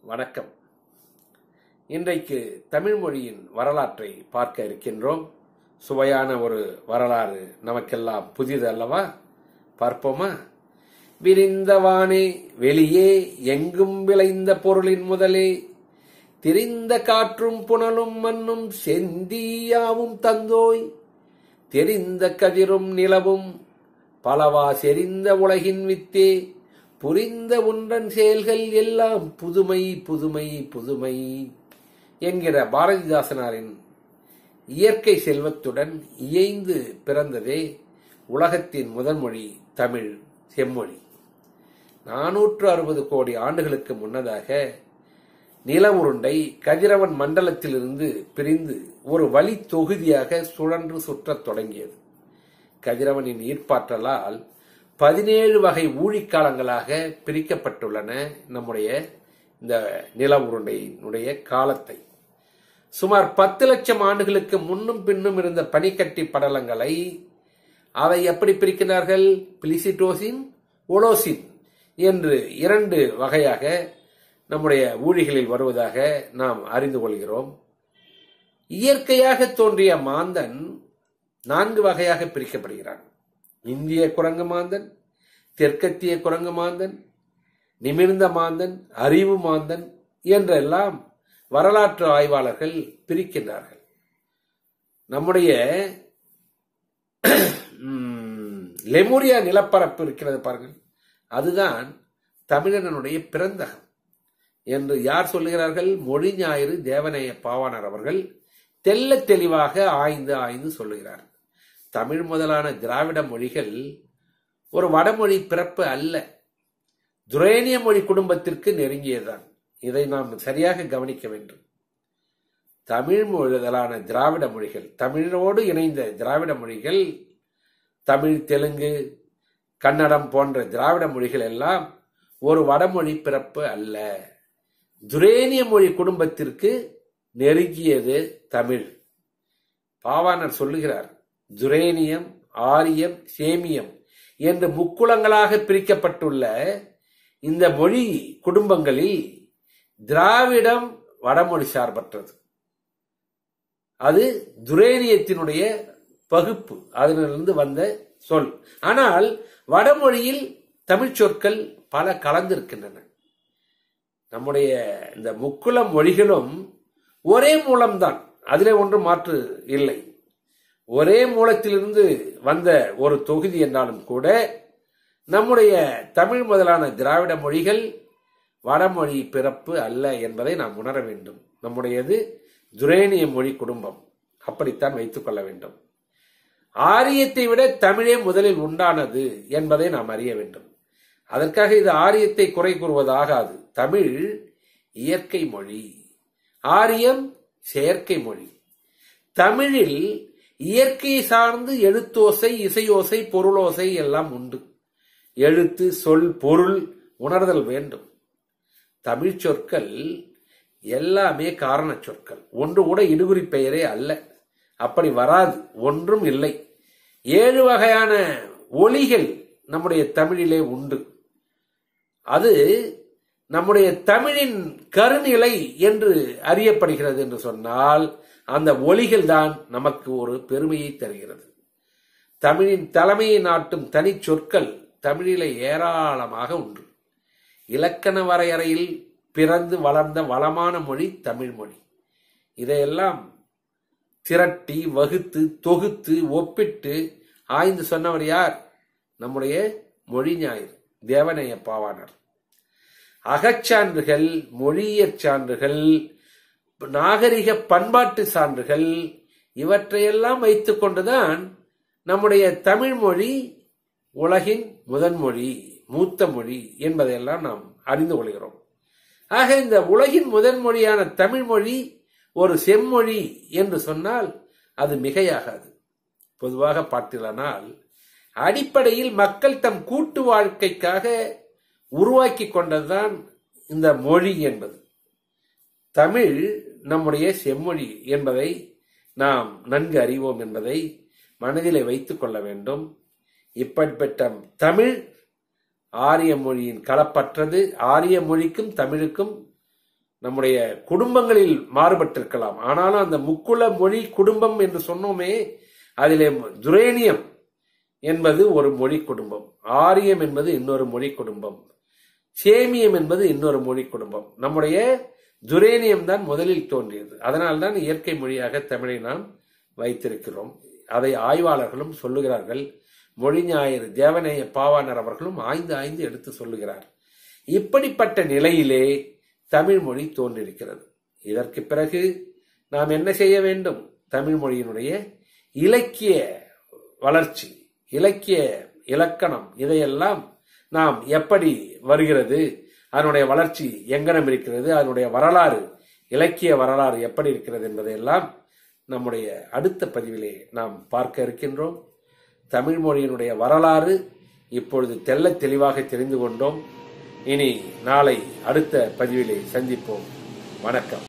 வணக்கம் இன்றைக்கு தமிழ் மொழியின் வரலாற்றை பார்க்க இருக்கின்றோம் சுவையான ஒரு வரலாறு நமக்கெல்லாம் புதிது அல்லவா பார்ப்போமா விரிந்தவானே வெளியே எங்கும் விளைந்த பொருளின் முதலே திரிந்த காற்றும் புனலும் மண்ணும் செந்தியாவும் தந்தோய் தெரிந்த கதிரும் நிலவும் பலவா செறிந்த உலகின் வித்தே புரிந்த உன்றன் செயல்கள் எல்லாம் புதுமை புதுமை புதுமை என்கிற பாரதிதாசனாரின் இயற்கை செல்வத்துடன் இயைந்து பிறந்ததே உலகத்தின் முதன்மொழி தமிழ் செம்மொழி நானூற்று அறுபது கோடி ஆண்டுகளுக்கு முன்னதாக நில உருண்டை கதிரவன் மண்டலத்திலிருந்து பிரிந்து ஒரு வழி தொகுதியாக சுழன்று சுற்றத் தொடங்கியது கதிரவனின் ஈர்ப்பாற்றலால் பதினேழு வகை ஊழிக்காலங்களாக பிரிக்கப்பட்டுள்ளன நம்முடைய இந்த நில உருண்டையினுடைய காலத்தை சுமார் பத்து லட்சம் ஆண்டுகளுக்கு முன்னும் பின்னும் இருந்த பனிக்கட்டி படலங்களை அதை எப்படி பிரிக்கிறார்கள் பிளிசிட்டோசின் ஒலோசின் என்று இரண்டு வகையாக நம்முடைய ஊழிகளில் வருவதாக நாம் அறிந்து கொள்கிறோம் இயற்கையாக தோன்றிய மாந்தன் நான்கு வகையாக பிரிக்கப்படுகிறான் இந்திய குரங்கு மாந்தன் தெற்கத்திய குரங்கு மாந்தன் நிமிர்ந்த மாந்தன் அறிவு மாந்தன் என்றெல்லாம் வரலாற்று ஆய்வாளர்கள் பிரிக்கின்றார்கள் நம்முடைய லெமூரியா நிலப்பரப்பு இருக்கிறது பாருங்கள் அதுதான் தமிழனுடைய பிறந்தகம் என்று யார் சொல்லுகிறார்கள் மொழி ஞாயிறு தேவநேய பாவாணர் அவர்கள் தெல்ல தெளிவாக ஆய்ந்து ஆய்ந்து சொல்லுகிறார் தமிழ் முதலான திராவிட மொழிகள் ஒரு வடமொழி பிறப்பு அல்ல துரேனிய மொழி குடும்பத்திற்கு நெருங்கியதுதான் இதை நாம் சரியாக கவனிக்க வேண்டும் தமிழ் முதலான திராவிட மொழிகள் தமிழோடு இணைந்த திராவிட மொழிகள் தமிழ் தெலுங்கு கன்னடம் போன்ற திராவிட மொழிகள் எல்லாம் ஒரு வடமொழி பிறப்பு அல்ல துரேனிய மொழி குடும்பத்திற்கு நெருங்கியது தமிழ் பாவாணர் சொல்லுகிறார் துரேனியம் ஆரியம் சேமியம் என்று முக்குளங்களாக பிரிக்கப்பட்டுள்ள இந்த மொழி குடும்பங்களில் திராவிடம் வடமொழி சார்பற்றது அது துரேனியத்தினுடைய பகுப்பு அதிலிருந்து வந்த சொல் ஆனால் வடமொழியில் தமிழ் சொற்கள் பல கலந்திருக்கின்றன நம்முடைய இந்த முக்குள மொழிகளும் ஒரே மூலம்தான் அதிலே ஒன்று மாற்று இல்லை ஒரே மூலத்திலிருந்து வந்த ஒரு தொகுதி என்றாலும் கூட நம்முடைய தமிழ் முதலான திராவிட மொழிகள் வடமொழி பிறப்பு அல்ல என்பதை நாம் உணர வேண்டும் நம்முடையது துரேனிய மொழி குடும்பம் அப்படித்தான் வைத்துக் கொள்ள வேண்டும் ஆரியத்தை விட தமிழே முதலில் உண்டானது என்பதை நாம் அறிய வேண்டும் அதற்காக இது ஆரியத்தை குறை கூறுவதாகாது தமிழ் இயற்கை மொழி ஆரியம் செயற்கை மொழி தமிழில் இயற்கையை சார்ந்து எழுத்தோசை இசையோசை பொருளோசை எல்லாம் உண்டு எழுத்து சொல் பொருள் உணர்தல் வேண்டும் தமிழ் சொற்கள் எல்லாமே காரண சொற்கள் ஒன்று கூட இடுகுறி பெயரே அல்ல அப்படி வராது ஒன்றும் இல்லை ஏழு வகையான ஒலிகள் நம்முடைய தமிழிலே உண்டு அது நம்முடைய தமிழின் கருநிலை என்று அறியப்படுகிறது என்று சொன்னால் அந்த ஒலிகள் தான் நமக்கு ஒரு பெருமையை தருகிறது தமிழின் தலைமையை நாட்டும் தனி சொற்கள் தமிழிலே ஏராளமாக உண்டு இலக்கண வரையறையில் பிறந்து வளர்ந்த வளமான மொழி தமிழ் மொழி இதையெல்லாம் திரட்டி வகுத்து தொகுத்து ஒப்பிட்டு ஆய்ந்து சொன்னவர் யார் நம்முடைய மொழி ஞாயிறு தேவநேய பாவாணர் அகச்சான்றுகள் மொழியியற் சான்றுகள் நாகரிக பண்பாட்டு சான்றுகள் இவற்றையெல்லாம் வைத்துக் கொண்டுதான் நம்முடைய தமிழ் மொழி உலகின் முதன்மொழி மூத்த மொழி என்பதையெல்லாம் நாம் அறிந்து கொள்கிறோம் ஆக இந்த உலகின் முதன் மொழியான தமிழ் மொழி ஒரு செம்மொழி என்று சொன்னால் அது மிகையாகாது பொதுவாக பார்த்தீர்களானால் அடிப்படையில் மக்கள் தம் கூட்டு வாழ்க்கைக்காக உருவாக்கி கொண்டதுதான் இந்த மொழி என்பது தமிழ் நம்முடைய செம்மொழி என்பதை நாம் நன்கு அறிவோம் என்பதை மனதிலே வைத்துக் கொள்ள வேண்டும் இப்படிப்பட்ட தமிழ் ஆரிய மொழியின் கலப்பற்றது ஆரிய மொழிக்கும் தமிழுக்கும் நம்முடைய குடும்பங்களில் மாறுபட்டிருக்கலாம் ஆனாலும் அந்த முக்குல மொழி குடும்பம் என்று சொன்னோமே அதிலே துரேனியம் என்பது ஒரு மொழி குடும்பம் ஆரியம் என்பது இன்னொரு மொழி குடும்பம் சேமியம் என்பது இன்னொரு மொழி குடும்பம் நம்முடைய துரேனியம் தான் முதலில் தோன்றியது அதனால்தான் இயற்கை மொழியாக தமிழை நாம் வைத்திருக்கிறோம் அதை ஆய்வாளர்களும் சொல்லுகிறார்கள் மொழி ஞாயிறு தேவநேய பாவாணர் அவர்களும் ஆய்ந்து ஆய்ந்து எடுத்து சொல்லுகிறார் இப்படிப்பட்ட நிலையிலே தமிழ் மொழி தோன்றியிருக்கிறது இதற்கு பிறகு நாம் என்ன செய்ய வேண்டும் தமிழ் மொழியினுடைய இலக்கிய வளர்ச்சி இலக்கிய இலக்கணம் இதையெல்லாம் நாம் எப்படி வருகிறது அதனுடைய வளர்ச்சி எங்கனம் இருக்கிறது அதனுடைய வரலாறு இலக்கிய வரலாறு எப்படி இருக்கிறது என்பதையெல்லாம் நம்முடைய அடுத்த பதிவிலே நாம் பார்க்க இருக்கின்றோம் தமிழ் மொழியினுடைய வரலாறு இப்பொழுது தெல்ல தெளிவாக தெரிந்து கொண்டோம் இனி நாளை அடுத்த பதிவிலே சந்திப்போம் வணக்கம்